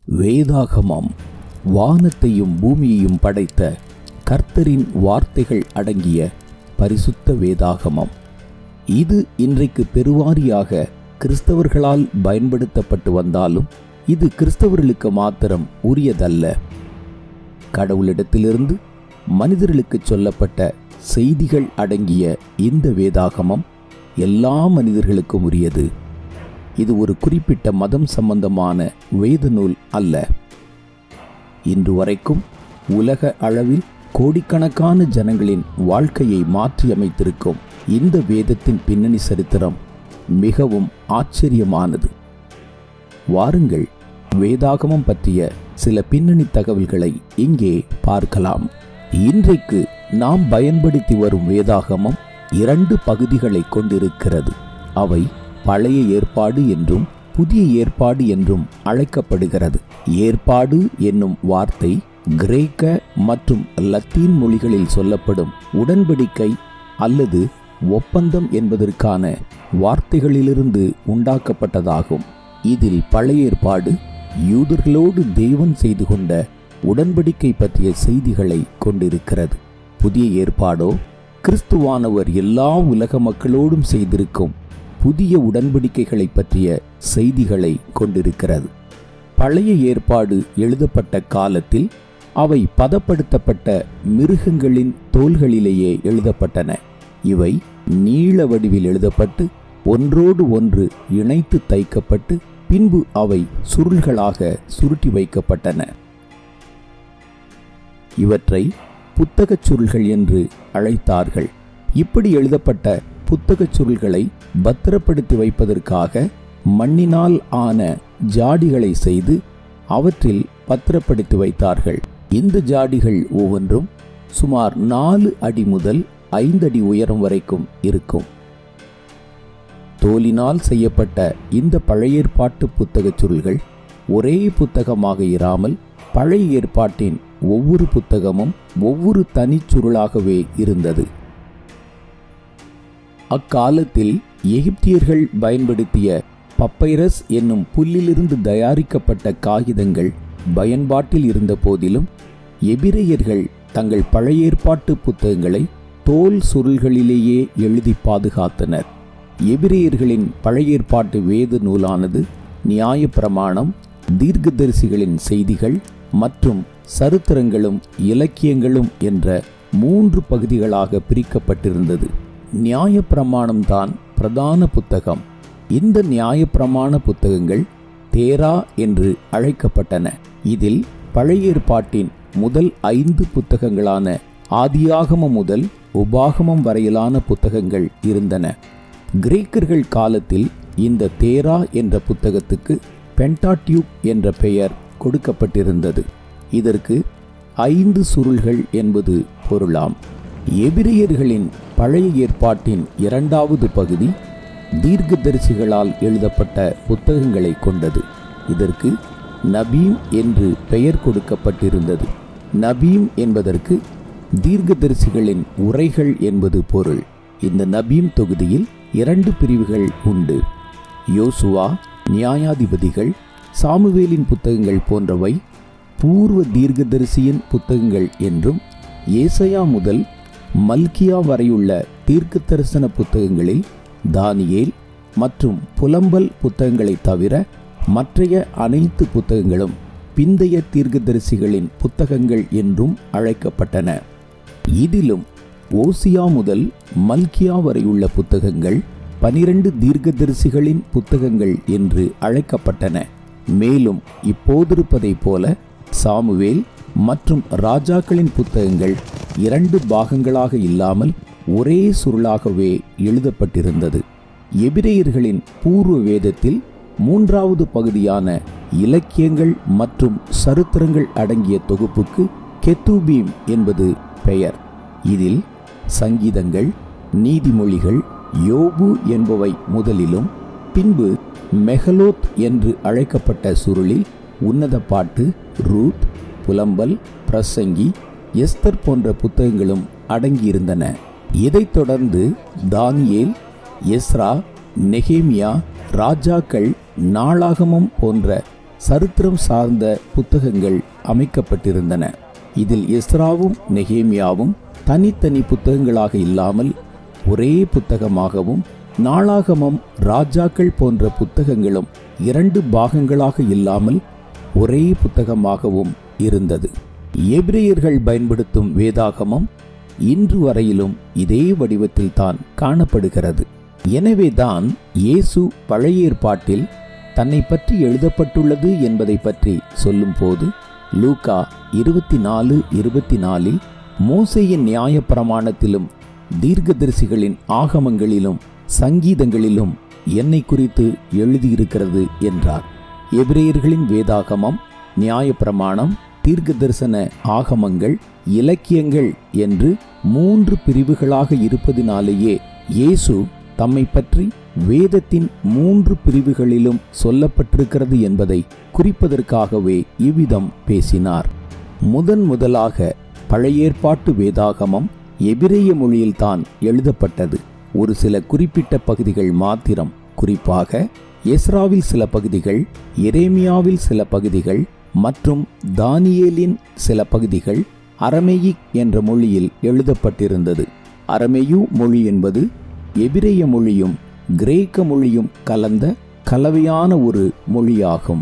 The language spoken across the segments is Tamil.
வேதாகமம் வானத்தையும் பூமியையும் படைத்த கர்த்தரின் வார்த்தைகள் அடங்கிய பரிசுத்த வேதாகமம் இது இன்றைக்கு பெருவாரியாக கிறிஸ்தவர்களால் பயன்படுத்தப்பட்டு வந்தாலும் இது கிறிஸ்தவர்களுக்கு மாத்திரம் உரியதல்ல கடவுளிடத்திலிருந்து மனிதர்களுக்கு சொல்லப்பட்ட செய்திகள் அடங்கிய இந்த வேதாகமம் எல்லா மனிதர்களுக்கும் உரியது இது ஒரு குறிப்பிட்ட மதம் சம்பந்தமான வேத நூல் அல்ல இன்று வரைக்கும் உலக அளவில் கோடிக்கணக்கான ஜனங்களின் வாழ்க்கையை மாற்றியமைத்திருக்கும் இந்த வேதத்தின் பின்னணி சரித்திரம் மிகவும் ஆச்சரியமானது வாருங்கள் வேதாகமம் பற்றிய சில பின்னணி தகவல்களை இங்கே பார்க்கலாம் இன்றைக்கு நாம் பயன்படுத்தி வரும் வேதாகமம் இரண்டு பகுதிகளை கொண்டிருக்கிறது அவை பழைய ஏற்பாடு என்றும் புதிய ஏற்பாடு என்றும் அழைக்கப்படுகிறது ஏற்பாடு என்னும் வார்த்தை கிரேக்க மற்றும் லத்தீன் மொழிகளில் சொல்லப்படும் உடன்படிக்கை அல்லது ஒப்பந்தம் என்பதற்கான வார்த்தைகளிலிருந்து உண்டாக்கப்பட்டதாகும் இதில் பழைய ஏற்பாடு யூதர்களோடு தேவன் செய்து கொண்ட உடன்படிக்கை பற்றிய செய்திகளை கொண்டிருக்கிறது புதிய ஏற்பாடோ கிறிஸ்துவானவர் எல்லா உலக மக்களோடும் செய்திருக்கும் புதிய உடன்படிக்கைகளை பற்றிய செய்திகளை கொண்டிருக்கிறது பழைய ஏற்பாடு எழுதப்பட்ட காலத்தில் அவை பதப்படுத்தப்பட்ட மிருகங்களின் தோள்களிலேயே எழுதப்பட்டன இவை நீள வடிவில் எழுதப்பட்டு ஒன்றோடு ஒன்று இணைத்து தைக்கப்பட்டு பின்பு அவை சுருள்களாக சுருட்டி வைக்கப்பட்டன இவற்றை புத்தகச் சுருள்கள் என்று அழைத்தார்கள் இப்படி எழுதப்பட்ட புத்தகச் சுருள்களை பத்திரப்படுத்தி வைப்பதற்காக மண்ணினால் ஆன ஜாடிகளை செய்து அவற்றில் பத்திரப்படுத்தி வைத்தார்கள் இந்த ஜாடிகள் ஒவ்வொன்றும் சுமார் நாலு அடி முதல் ஐந்து அடி உயரம் வரைக்கும் இருக்கும் தோலினால் செய்யப்பட்ட இந்த பழைய ஏற்பாட்டு புத்தகச் சுருள்கள் ஒரே புத்தகமாக இராமல் பழைய ஏற்பாட்டின் ஒவ்வொரு புத்தகமும் ஒவ்வொரு தனிச்சுருளாகவே இருந்தது அக்காலத்தில் எகிப்தியர்கள் பயன்படுத்திய பப்பைரஸ் என்னும் புல்லிலிருந்து தயாரிக்கப்பட்ட காகிதங்கள் பயன்பாட்டில் இருந்த போதிலும் எபிரேயர்கள் தங்கள் பழைய ஏற்பாட்டு புத்தகங்களை தோல் சுருள்களிலேயே எழுதி பாதுகாத்தனர் எபிரேயர்களின் பழைய ஏற்பாட்டு வேத நூலானது நியாய பிரமாணம் தீர்க்கதரிசிகளின் செய்திகள் மற்றும் சரித்திரங்களும் இலக்கியங்களும் என்ற மூன்று பகுதிகளாக பிரிக்கப்பட்டிருந்தது நியாய பிரமாணம்தான் பிரதான புத்தகம் இந்த நியாய பிரமாண புத்தகங்கள் தேரா என்று அழைக்கப்பட்டன இதில் பழைய ஏற்பாட்டின் முதல் ஐந்து புத்தகங்களான ஆதியாகமம் முதல் உபாகமம் வரையிலான புத்தகங்கள் இருந்தன கிரேக்கர்கள் காலத்தில் இந்த தேரா என்ற புத்தகத்துக்கு பென்டாட்யூப் என்ற பெயர் கொடுக்கப்பட்டிருந்தது இதற்கு ஐந்து சுருள்கள் என்பது பொருளாம் எபிரியர்களின் பழைய ஏற்பாட்டின் இரண்டாவது பகுதி தீர்க்கதரிசிகளால் எழுதப்பட்ட புத்தகங்களை கொண்டது இதற்கு நபீம் என்று பெயர் கொடுக்கப்பட்டிருந்தது நபீம் என்பதற்கு தீர்க்கதரிசிகளின் உரைகள் என்பது பொருள் இந்த நபீம் தொகுதியில் இரண்டு பிரிவுகள் உண்டு யோசுவா நியாயாதிபதிகள் சாமுவேலின் புத்தகங்கள் போன்றவை பூர்வ தீர்க்கதரிசியின் புத்தகங்கள் என்றும் ஏசையா முதல் மல்கியா வரையுள்ள தீர்க்க தரிசன புத்தகங்களில் தானியேல் மற்றும் புலம்பல் புத்தகங்களை தவிர மற்றைய அனைத்து புத்தகங்களும் பிந்தைய தீர்க்கதரிசிகளின் புத்தகங்கள் என்றும் அழைக்கப்பட்டன இதிலும் ஓசியா முதல் மல்கியா வரையுள்ள புத்தகங்கள் பனிரெண்டு தீர்க்கதரிசிகளின் புத்தகங்கள் என்று அழைக்கப்பட்டன மேலும் இப்போதிருப்பதைப் போல சாமுவேல் மற்றும் ராஜாக்களின் புத்தகங்கள் இரண்டு பாகங்களாக இல்லாமல் ஒரே சுருளாகவே எழுதப்பட்டிருந்தது எபிரேயர்களின் பூர்வ வேதத்தில் மூன்றாவது பகுதியான இலக்கியங்கள் மற்றும் சரித்திரங்கள் அடங்கிய தொகுப்புக்கு கெத்தூபீம் என்பது பெயர் இதில் சங்கீதங்கள் நீதிமொழிகள் யோபு என்பவை முதலிலும் பின்பு மெஹலோத் என்று அழைக்கப்பட்ட சுருளில் உன்னத பாட்டு ரூத் புலம்பல் பிரசங்கி எஸ்தர் போன்ற புத்தகங்களும் அடங்கியிருந்தன இதைத் தொடர்ந்து தானியேல் எஸ்ரா நெகேமியா ராஜாக்கள் நாளாகமம் போன்ற சரித்திரம் சார்ந்த புத்தகங்கள் அமைக்கப்பட்டிருந்தன இதில் எஸ்ராவும் நெகேமியாவும் தனித்தனி புத்தகங்களாக இல்லாமல் ஒரே புத்தகமாகவும் நாளாகமம் ராஜாக்கள் போன்ற புத்தகங்களும் இரண்டு பாகங்களாக இல்லாமல் ஒரே புத்தகமாகவும் இருந்தது எபிரேயர்கள் பயன்படுத்தும் வேதாகமம் இன்று வரையிலும் இதே வடிவத்தில் தான் காணப்படுகிறது எனவேதான் இயேசு பழைய ஏற்பாட்டில் தன்னை பற்றி எழுதப்பட்டுள்ளது என்பதை பற்றி சொல்லும்போது லூகா இருபத்தி நாலு இருபத்தி நாலில் மோசையின் நியாயப்பிரமாணத்திலும் தீர்க்கதரிசிகளின் ஆகமங்களிலும் சங்கீதங்களிலும் என்னை குறித்து எழுதியிருக்கிறது என்றார் எபிரேயர்களின் வேதாகமம் நியாயப்பிரமாணம் தீர்க்க தரிசன ஆகமங்கள் இலக்கியங்கள் என்று மூன்று பிரிவுகளாக இருப்பதினாலேயே இயேசு தம்மை பற்றி வேதத்தின் மூன்று பிரிவுகளிலும் சொல்லப்பட்டிருக்கிறது என்பதை குறிப்பதற்காகவே இவ்விதம் பேசினார் முதன் முதலாக பழைய ஏற்பாட்டு வேதாகமம் எபிரேய மொழியில்தான் எழுதப்பட்டது ஒரு சில குறிப்பிட்ட பகுதிகள் மாத்திரம் குறிப்பாக எஸ்ராவில் சில பகுதிகள் எரேமியாவில் சில பகுதிகள் மற்றும் தானியேலின் சில பகுதிகள் அரமேயிக் என்ற மொழியில் எழுதப்பட்டிருந்தது அரமேயு மொழி என்பது எபிரேய மொழியும் கிரேக்க மொழியும் கலந்த கலவையான ஒரு மொழியாகும்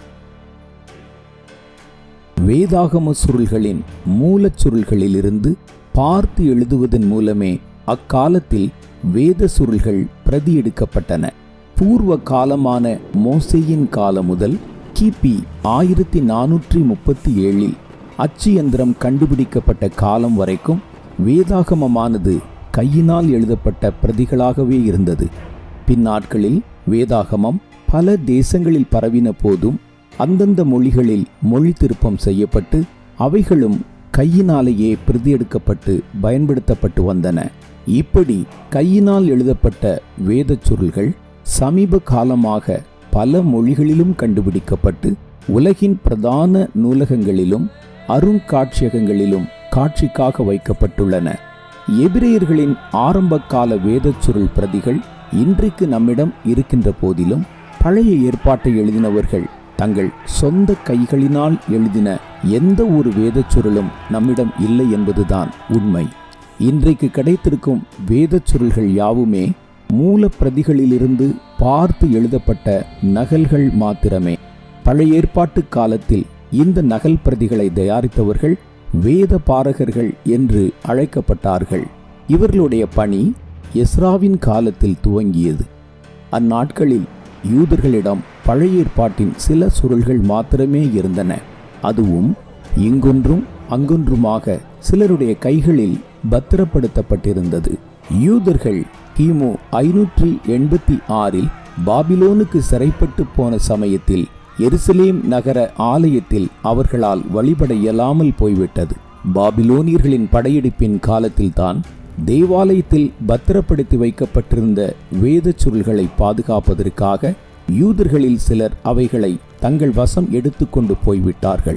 வேதாகம சுருள்களின் மூலச் சுருள்களிலிருந்து பார்த்து எழுதுவதன் மூலமே அக்காலத்தில் வேத சுருள்கள் பிரதியெடுக்கப்பட்டன பூர்வ காலமான மோசேயின் காலம் முதல் கிபி ஆயிரத்தி நானூற்றி முப்பத்தி ஏழில் அச்சு எந்திரம் கண்டுபிடிக்கப்பட்ட காலம் வரைக்கும் வேதாகமமானது கையினால் எழுதப்பட்ட பிரதிகளாகவே இருந்தது பின்னாட்களில் வேதாகமம் பல தேசங்களில் பரவின போதும் அந்தந்த மொழிகளில் மொழி திருப்பம் செய்யப்பட்டு அவைகளும் கையினாலேயே பிரதியெடுக்கப்பட்டு பயன்படுத்தப்பட்டு வந்தன இப்படி கையினால் எழுதப்பட்ட வேதச் சுருள்கள் சமீப காலமாக பல மொழிகளிலும் கண்டுபிடிக்கப்பட்டு உலகின் பிரதான நூலகங்களிலும் அருங்காட்சியகங்களிலும் காட்சிக்காக வைக்கப்பட்டுள்ளன எபிரேயர்களின் ஆரம்பகால வேதச் சுருள் பிரதிகள் இன்றைக்கு நம்மிடம் இருக்கின்ற போதிலும் பழைய ஏற்பாட்டை எழுதினவர்கள் தங்கள் சொந்த கைகளினால் எழுதின எந்த ஒரு வேதச் சுருளும் நம்மிடம் இல்லை என்பதுதான் உண்மை இன்றைக்கு கிடைத்திருக்கும் வேதச் சுருள்கள் யாவுமே மூல பிரதிகளிலிருந்து பார்த்து எழுதப்பட்ட நகல்கள் மாத்திரமே பழைய ஏற்பாட்டு காலத்தில் இந்த நகல் பிரதிகளை தயாரித்தவர்கள் வேத பாரகர்கள் என்று அழைக்கப்பட்டார்கள் இவர்களுடைய பணி எஸ்ராவின் காலத்தில் துவங்கியது அந்நாட்களில் யூதர்களிடம் பழைய ஏற்பாட்டின் சில சுருள்கள் மாத்திரமே இருந்தன அதுவும் இங்கொன்றும் அங்கொன்றுமாக சிலருடைய கைகளில் பத்திரப்படுத்தப்பட்டிருந்தது யூதர்கள் கிமு ஐநூற்றி எண்பத்தி ஆறில் பாபிலோனுக்கு சிறைப்பட்டு போன சமயத்தில் எருசலேம் நகர ஆலயத்தில் அவர்களால் வழிபட இயலாமல் போய்விட்டது பாபிலோனியர்களின் படையெடுப்பின் காலத்தில்தான் தேவாலயத்தில் பத்திரப்படுத்தி வைக்கப்பட்டிருந்த வேதச் சுருள்களை பாதுகாப்பதற்காக யூதர்களில் சிலர் அவைகளை தங்கள் வசம் எடுத்துக்கொண்டு போய்விட்டார்கள்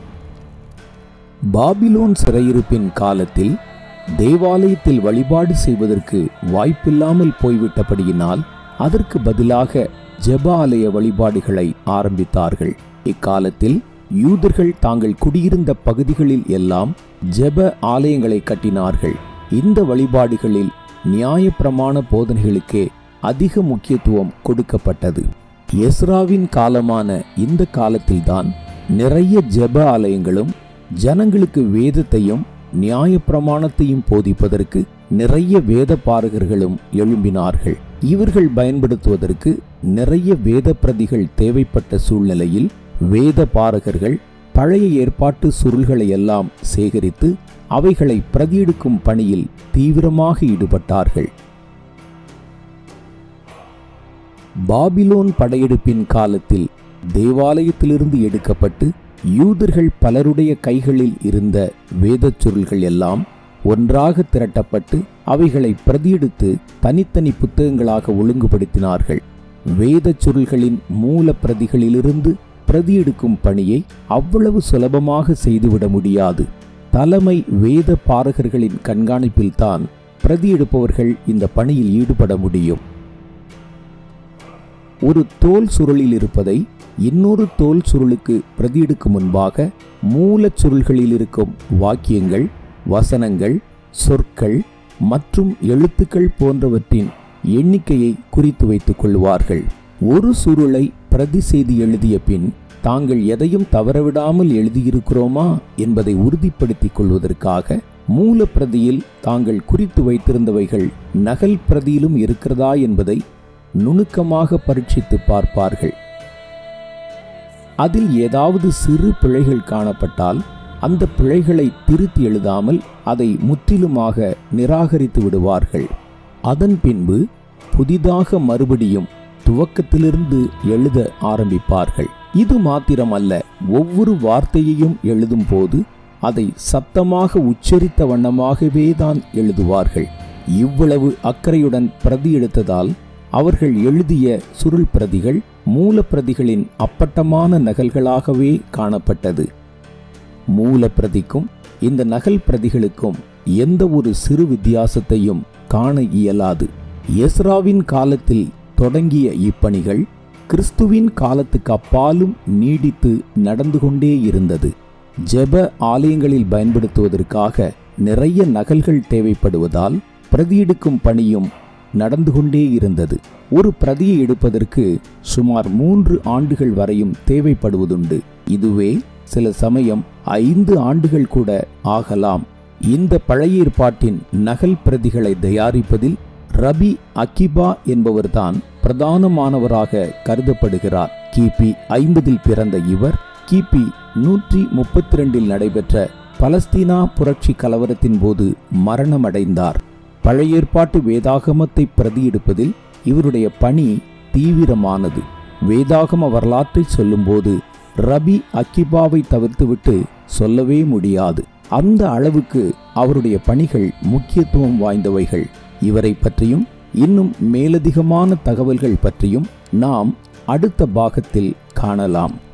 பாபிலோன் சிறையிருப்பின் காலத்தில் தேவாலயத்தில் வழிபாடு செய்வதற்கு வாய்ப்பில்லாமல் போய்விட்டபடியினால் அதற்கு பதிலாக ஜெப ஆலய வழிபாடுகளை ஆரம்பித்தார்கள் இக்காலத்தில் யூதர்கள் தாங்கள் குடியிருந்த பகுதிகளில் எல்லாம் ஜெப ஆலயங்களை கட்டினார்கள் இந்த வழிபாடுகளில் நியாயப்பிரமாண போதனைகளுக்கே அதிக முக்கியத்துவம் கொடுக்கப்பட்டது எஸ்ராவின் காலமான இந்த காலத்தில்தான் நிறைய ஜெப ஆலயங்களும் ஜனங்களுக்கு வேதத்தையும் நியாயப்பிரமாணத்தையும் போதிப்பதற்கு நிறைய வேத பாரகர்களும் எழும்பினார்கள் இவர்கள் பயன்படுத்துவதற்கு நிறைய வேத பிரதிகள் தேவைப்பட்ட சூழ்நிலையில் வேத பாரகர்கள் பழைய ஏற்பாட்டு சுருள்களை எல்லாம் சேகரித்து அவைகளை பிரதியெடுக்கும் பணியில் தீவிரமாக ஈடுபட்டார்கள் பாபிலோன் படையெடுப்பின் காலத்தில் தேவாலயத்திலிருந்து எடுக்கப்பட்டு யூதர்கள் பலருடைய கைகளில் இருந்த வேதச் சுருள்கள் எல்லாம் ஒன்றாக திரட்டப்பட்டு அவைகளை பிரதியெடுத்து தனித்தனி புத்தகங்களாக ஒழுங்குபடுத்தினார்கள் வேதச் சுருள்களின் மூல பிரதிகளிலிருந்து பிரதியெடுக்கும் பணியை அவ்வளவு சுலபமாக செய்துவிட முடியாது தலைமை வேத பாரகர்களின் கண்காணிப்பில்தான் பிரதியெடுப்பவர்கள் இந்த பணியில் ஈடுபட முடியும் ஒரு தோல் சுருளில் இருப்பதை இன்னொரு தோல் சுருளுக்கு பிரதியெடுக்கும் முன்பாக மூலச் சுருள்களில் இருக்கும் வாக்கியங்கள் வசனங்கள் சொற்கள் மற்றும் எழுத்துக்கள் போன்றவற்றின் எண்ணிக்கையை குறித்து வைத்துக் கொள்வார்கள் ஒரு சுருளை பிரதி செய்து எழுதிய பின் தாங்கள் எதையும் தவறவிடாமல் எழுதியிருக்கிறோமா என்பதை உறுதிப்படுத்திக் கொள்வதற்காக மூலப்பிரதியில் தாங்கள் குறித்து வைத்திருந்தவைகள் நகல் பிரதியிலும் இருக்கிறதா என்பதை நுணுக்கமாக பரீட்சித்து பார்ப்பார்கள் அதில் ஏதாவது சிறு பிழைகள் காணப்பட்டால் அந்த பிழைகளை திருத்தி எழுதாமல் அதை முற்றிலுமாக நிராகரித்து விடுவார்கள் அதன் பின்பு புதிதாக மறுபடியும் துவக்கத்திலிருந்து எழுத ஆரம்பிப்பார்கள் இது மாத்திரமல்ல ஒவ்வொரு வார்த்தையையும் எழுதும் போது அதை சத்தமாக உச்சரித்த வண்ணமாகவே தான் எழுதுவார்கள் இவ்வளவு அக்கறையுடன் பிரதி எடுத்ததால் அவர்கள் எழுதிய சுருள் பிரதிகள் மூலப்பிரதிகளின் அப்பட்டமான நகல்களாகவே காணப்பட்டது மூலப்பிரதிக்கும் இந்த நகல் பிரதிகளுக்கும் எந்த ஒரு சிறு வித்தியாசத்தையும் காண இயலாது எஸ்ராவின் காலத்தில் தொடங்கிய இப்பணிகள் கிறிஸ்துவின் காலத்துக்கு அப்பாலும் நீடித்து நடந்து கொண்டே இருந்தது ஜெப ஆலயங்களில் பயன்படுத்துவதற்காக நிறைய நகல்கள் தேவைப்படுவதால் பிரதியெடுக்கும் பணியும் நடந்து கொண்டே இருந்தது ஒரு பிரதியை எடுப்பதற்கு சுமார் மூன்று ஆண்டுகள் வரையும் தேவைப்படுவதுண்டு இதுவே சில சமயம் ஐந்து ஆண்டுகள் கூட ஆகலாம் இந்த பழைய ஏற்பாட்டின் நகல் பிரதிகளை தயாரிப்பதில் ரபி அகிபா என்பவர்தான் பிரதானமானவராக கருதப்படுகிறார் கிபி ஐம்பதில் பிறந்த இவர் கிபி நூற்றி முப்பத்தி ரெண்டில் நடைபெற்ற பலஸ்தீனா புரட்சி கலவரத்தின் போது மரணமடைந்தார் பழைய ஏற்பாட்டு வேதாகமத்தை பிரதியெடுப்பதில் இவருடைய பணி தீவிரமானது வேதாகம வரலாற்றை சொல்லும்போது ரபி அக்கிபாவை தவிர்த்துவிட்டு சொல்லவே முடியாது அந்த அளவுக்கு அவருடைய பணிகள் முக்கியத்துவம் வாய்ந்தவைகள் இவரை பற்றியும் இன்னும் மேலதிகமான தகவல்கள் பற்றியும் நாம் அடுத்த பாகத்தில் காணலாம்